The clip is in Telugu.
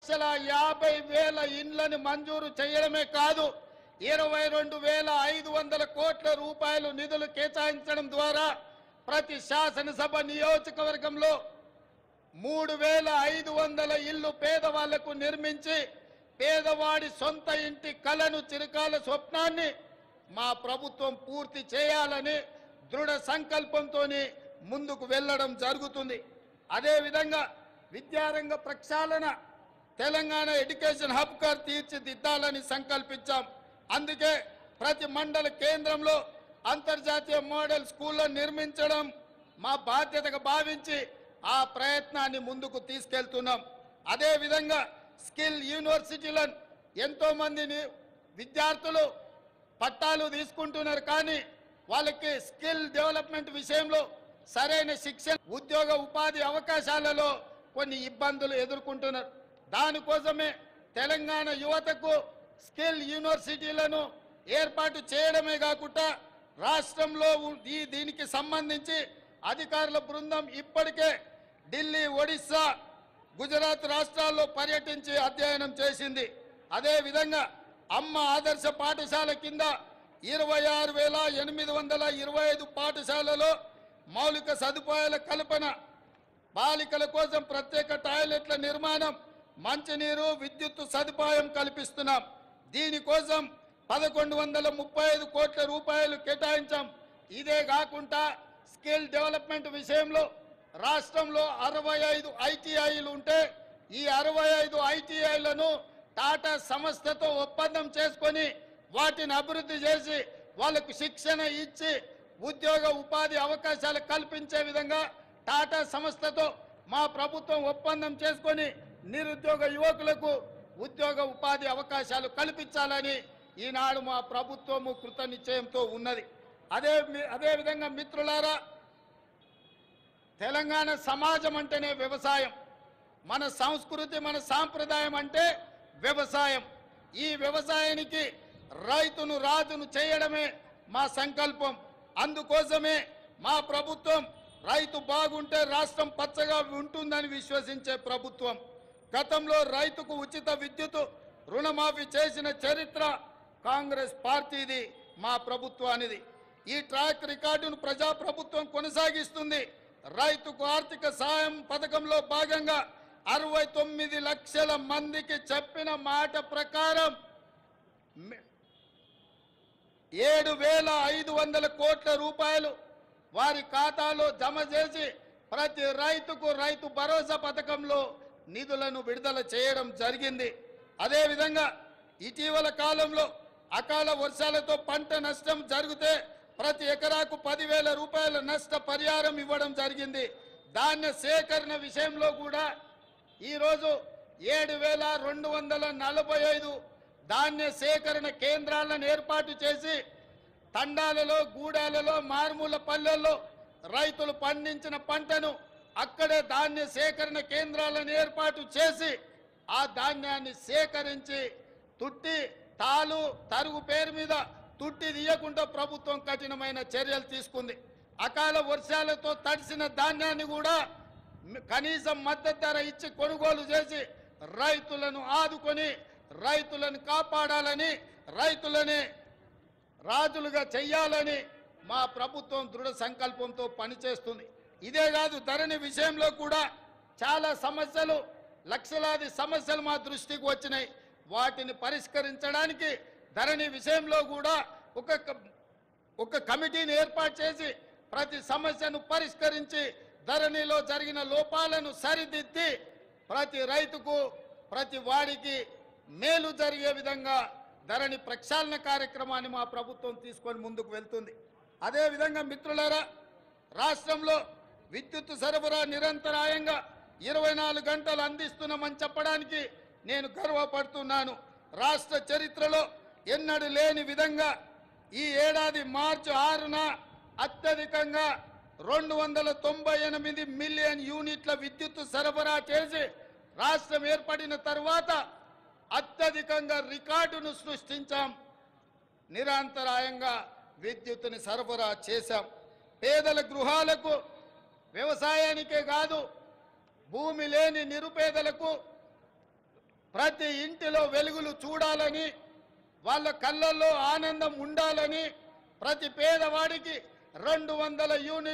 లక్షల యాభై వేల ఇండ్లను మంజూరు చేయడమే కాదు ఇరవై రెండు వేల ఐదు వందల కోట్ల రూపాయలు నిధులు కేటాయించడం ద్వారా ప్రతి శాసనసభ నియోజకవర్గంలో మూడు వేల ఐదు వందల ఇల్లు పేదవాళ్లకు నిర్మించి పేదవాడి సొంత ఇంటి కలను చిరకాల స్వప్నాన్ని మా ప్రభుత్వం పూర్తి చేయాలని దృఢ సంకల్పంతో ముందుకు వెళ్ళడం జరుగుతుంది అదేవిధంగా విద్యారంగ ప్రక్షాళన తెలంగాణ ఎడ్యుకేషన్ హబ్గా తీర్చిదిద్దాలని సంకల్పించాం అందుకే ప్రతి మండల కేంద్రంలో అంతర్జాతీయ మోడల్ స్కూళ్ళను నిర్మించడం మా బాధ్యతగా భావించి ఆ ప్రయత్నాన్ని ముందుకు తీసుకెళ్తున్నాం అదేవిధంగా స్కిల్ యూనివర్సిటీలను ఎంతో మందిని విద్యార్థులు పట్టాలు తీసుకుంటున్నారు కానీ వాళ్ళకి స్కిల్ డెవలప్మెంట్ విషయంలో సరైన శిక్షణ ఉద్యోగ ఉపాధి అవకాశాలలో కొన్ని ఇబ్బందులు ఎదుర్కొంటున్నారు దానికోసమే తెలంగాణ యువతకు స్కిల్ యూనివర్సిటీలను ఏర్పాటు చేయడమే కాకుండా రాష్ట్రంలో ఉ- ఈ దీనికి సంబంధించి అధికారుల బృందం ఇప్పటికే ఢిల్లీ ఒడిస్సా గుజరాత్ రాష్ట్రాల్లో పర్యటించి అధ్యయనం చేసింది అదేవిధంగా అమ్మ ఆదర్శ పాఠశాల కింద ఇరవై ఆరు వేల ఎనిమిది వందల ఇరవై ఐదు పాఠశాలలో మౌలిక సదుపాయాల కల్పన బాలికల కోసం ప్రత్యేక టాయిలెట్ల నిర్మాణం మంచినీరు విద్యుత్ సదుపాయం కల్పిస్తున్నాం దీనికోసం పదకొండు వందల ముప్పై ఐదు కోట్ల రూపాయలు కేటాయించాం ఇదే కాకుండా స్కిల్ డెవలప్మెంట్ విషయంలో రాష్ట్రంలో అరవై ఐదు ఐటీఐలు ఉంటే ఈ అరవై ఐదు ఐటీఐలను టాటా సంస్థతో ఒప్పందం చేసుకొని వాటిని అభివృద్ధి చేసి వాళ్ళకు శిక్షణ ఇచ్చి ఉద్యోగ ఉపాధి అవకాశాలు కల్పించే విధంగా టాటా సంస్థతో మా ప్రభుత్వం ఒప్పందం చేసుకొని నిరుద్యోగ యువకులకు ఉద్యోగ ఉపాధి అవకాశాలు కల్పించాలని ఈనాడు మా ప్రభుత్వము కృత నిశ్చయంతో ఉన్నది అదే మీ- అదే విధంగా మిత్రులారా తెలంగాణ సమాజం అంటేనే వ్యవసాయం మన సంస్కృతి మన సాంప్రదాయం అంటే వ్యవసాయం ఈ వ్యవసాయానికి రైతును రాజును చేయడమే మా సంకల్పం అందుకోసమే మా ప్రభుత్వం రైతు బాగుంటే రాష్ట్రం పచ్చగా ఉంటుందని విశ్వసించే ప్రభుత్వం గతంలో రైతుకు ఉచిత విద్యుత్ రుణమాఫీ చేసిన చరిత్ర కాంగ్రెస్ పార్టీది మా ప్రభుత్వానిది ఈ ట్రాక్ రికార్డును ప్రజాప్రభుత్వం కొనసాగిస్తుంది రైతుకు ఆర్థిక సాయం పథకంలో భాగంగా అరవై తొమ్మిది లక్షల మందికి చెప్పిన మాట ప్రకారం మి- ఏడు వేల ఐదు వందల కోట్ల రూపాయలు వారి ఖాతాలో జమ చేసి ప్రతి రైతుకు రైతు భరోసా పథకంలో నిధులను విడుదల చేయడం జరిగింది అదేవిధంగా ఇటీవల కాలంలో అకాల వర్షాలతో పంట నష్టం జరిగితే ప్రతి ఎకరాకు పదివేల రూపాయల నష్ట పరిహారం ఇవ్వడం జరిగింది ధాన్య సేకరణ విషయంలో కూడా ఈరోజు ఏడు వేల రెండు వందల నలభై ఐదు ధాన్య సేకరణ కేంద్రాలను ఏర్పాటు చేసి తండాలలో గూడాలలో మారుమూల పల్లెల్లో రైతులు పండించిన పంటను అక్కడే ధాన్య సేకరణ కేంద్రాలను ఏర్పాటు చేసి ఆ ధాన్యాన్ని సేకరించి తుట్టి తాలు తరుగు పేరు మీద తుట్టి తీయకుండా ప్రభుత్వం కఠినమైన చర్యలు తీసుకుంది అకాల వర్షాలతో తడిసిన ధాన్యాన్ని కూడా మ- కనీసం మద్దతు ధర ఇచ్చి కొనుగోలు చేసి రైతులను ఆదుకొని రైతులను కాపాడాలని రైతులని రాజులుగా చెయ్యాలని మా ప్రభుత్వం దృఢ సంకల్పంతో పనిచేస్తుంది ఇదే కాదు ధరణి విషయంలో కూడా చాలా సమస్యలు లక్షలాది సమస్యలు మా దృష్టికి వచ్చినాయి వాటిని పరిష్కరించడానికి ధరణి విషయంలో కూడా ఒక క- ఒక కమిటీని ఏర్పాటు చేసి ప్రతి సమస్యను పరిష్కరించి ధరణిలో జరిగిన లోపాలను సరిదిద్ది ప్రతి రైతుకు ప్రతి వాడికి మేలు జరిగే విధంగా ధరణి ప్రక్షాళన కార్యక్రమాన్ని మా ప్రభుత్వం తీసుకొని ముందుకు వెళ్తుంది అదేవిధంగా మిత్రులారా రాష్ట్రంలో విద్యుత్ సరఫరా నిరంతరాయంగా ఇరవై నాలుగు గంటలు అందిస్తున్నామని చెప్పడానికి నేను గర్వపడుతున్నాను రాష్ట్ర చరిత్రలో ఎన్నడూ లేని విధంగా ఈ ఏడాది మార్చి ఆరున అత్యధికంగా రెండు వందల తొంభై ఎనిమిది మిలియన్ యూనిట్ల విద్యుత్ సరఫరా చేసి రాష్ట్రం ఏర్పడిన తర్వాత అత్యధికంగా రికార్డును సృష్టించాం నిరంతరాయంగా విద్యుత్తుని సరఫరా చేశాం పేదల గృహాలకు వ్యవసాయానికే కాదు భూమి లేని నిరుపేదలకు ప్రతి ఇంటిలో వెలుగులు చూడాలని వాళ్ళ కళ్ళల్లో ఆనందం ఉండాలని ప్రతి పేదవాడికి రెండు వందల యూనిట్